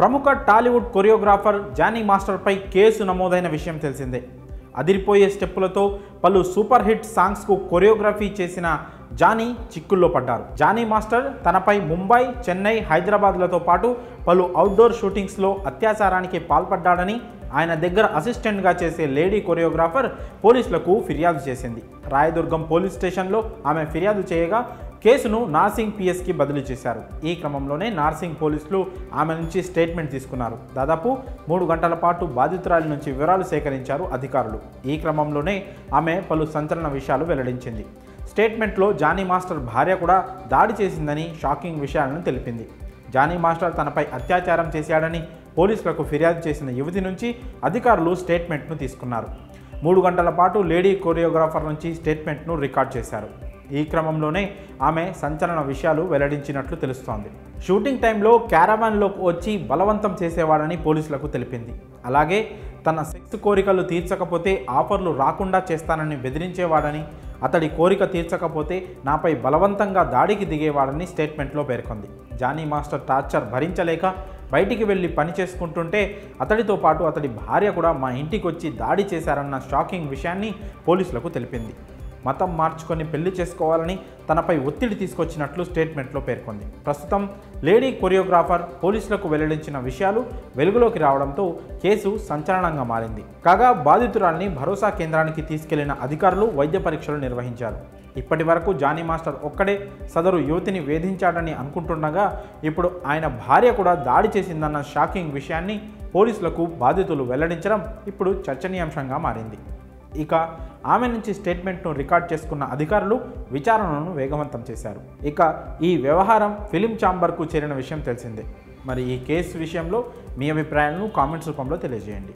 ప్రముఖ Tollywood choreographer Jani మాస్టర్పై case నమోదైన విషయం తెలిసిందే అదిరిపోయే స్టెప్పులతో పలు సూపర్ హిట్ సాంగ్స్కు కొరియోగ్రఫీ చేసిన జానీ చిక్కుల్లో పడ్డారు జానీ మాస్టర్ తనపై ముంబై చెన్నై హైదరాబాద్లతో పాటు పలు అవుట్డోర్ షూటింగ్స్లో అత్యాచారానికి పాల్పడ్డాడని ఆయన దగ్గర అసిస్టెంట్గా చేసే లేడీ కొరియోగ్రాఫర్ పోలీసులకు ఫిర్యాదు చేసింది రాయదుర్గం పోలీస్ స్టేషన్లో ఆమె ఫిర్యాదు చేయగా కేసును నార్సింగ్ పిఎస్కి బదిలీ చేశారు ఈ క్రమంలోనే నార్సింగ్ పోలీసులు ఆమె నుంచి స్టేట్మెంట్ తీసుకున్నారు దాదాపు మూడు గంటల పాటు బాధితురాలి నుంచి వివరాలు సేకరించారు అధికారులు ఈ క్రమంలోనే ఆమె పలు సంచలన విషయాలు వెల్లడించింది స్టేట్మెంట్లో జానీ మాస్టర్ భార్య కూడా దాడి చేసిందని షాకింగ్ విషయాలను తెలిపింది జానీ మాస్టర్ తనపై అత్యాచారం చేశాడని పోలీసులకు ఫిర్యాదు చేసిన యువతి నుంచి అధికారులు స్టేట్మెంట్ను తీసుకున్నారు మూడు గంటల పాటు లేడీ కొరియోగ్రాఫర్ నుంచి స్టేట్మెంట్ను రికార్డ్ చేశారు ఈ క్రమంలోనే ఆమె సంచలన విషయాలు వెల్లడించినట్లు తెలుస్తోంది షూటింగ్ టైంలో క్యారవాన్లోకి వచ్చి బలవంతం చేసేవాడని పోలీసులకు తెలిపింది అలాగే తన సెక్స్ కోరికలు తీర్చకపోతే ఆఫర్లు రాకుండా చేస్తానని బెదిరించేవాడని అతడి కోరిక తీర్చకపోతే నాపై బలవంతంగా దాడికి దిగేవాడని స్టేట్మెంట్లో పేర్కొంది జానీ మాస్టర్ టార్చర్ భరించలేక బయటికి వెళ్ళి పని చేసుకుంటుంటే అతడితో పాటు అతడి భార్య కూడా మా ఇంటికి వచ్చి దాడి చేశారన్న షాకింగ్ విషయాన్ని పోలీసులకు తెలిపింది మతం మార్చుకొని పెళ్లి చేసుకోవాలని తనపై ఒత్తిడి తీసుకొచ్చినట్లు స్టేట్మెంట్లో పేర్కొంది ప్రస్తుతం లేడీ కొరియోగ్రాఫర్ పోలీసులకు వెల్లడించిన విషయాలు వెలుగులోకి రావడంతో కేసు సంచలనంగా మారింది కాగా బాధితురాల్ని భరోసా కేంద్రానికి తీసుకెళ్లిన అధికారులు వైద్య పరీక్షలు నిర్వహించారు ఇప్పటి వరకు జానీ మాస్టర్ ఒక్కడే సదరు యువతిని వేధించాడని అనుకుంటుండగా ఇప్పుడు ఆయన భార్య కూడా దాడి చేసిందన్న షాకింగ్ విషయాన్ని పోలీసులకు బాధితులు వెల్లడించడం ఇప్పుడు చర్చనీయాంశంగా మారింది ఇక ఆమె నుంచి స్టేట్మెంట్ను రికార్డ్ చేసుకున్న అధికారులు విచారణను వేగవంతం చేశారు ఇక ఈ వ్యవహారం ఫిలిం ఛాంబర్కు చేరిన విషయం తెలిసిందే మరి ఈ కేసు విషయంలో మీ అభిప్రాయాలను కామెంట్స్ రూపంలో తెలియజేయండి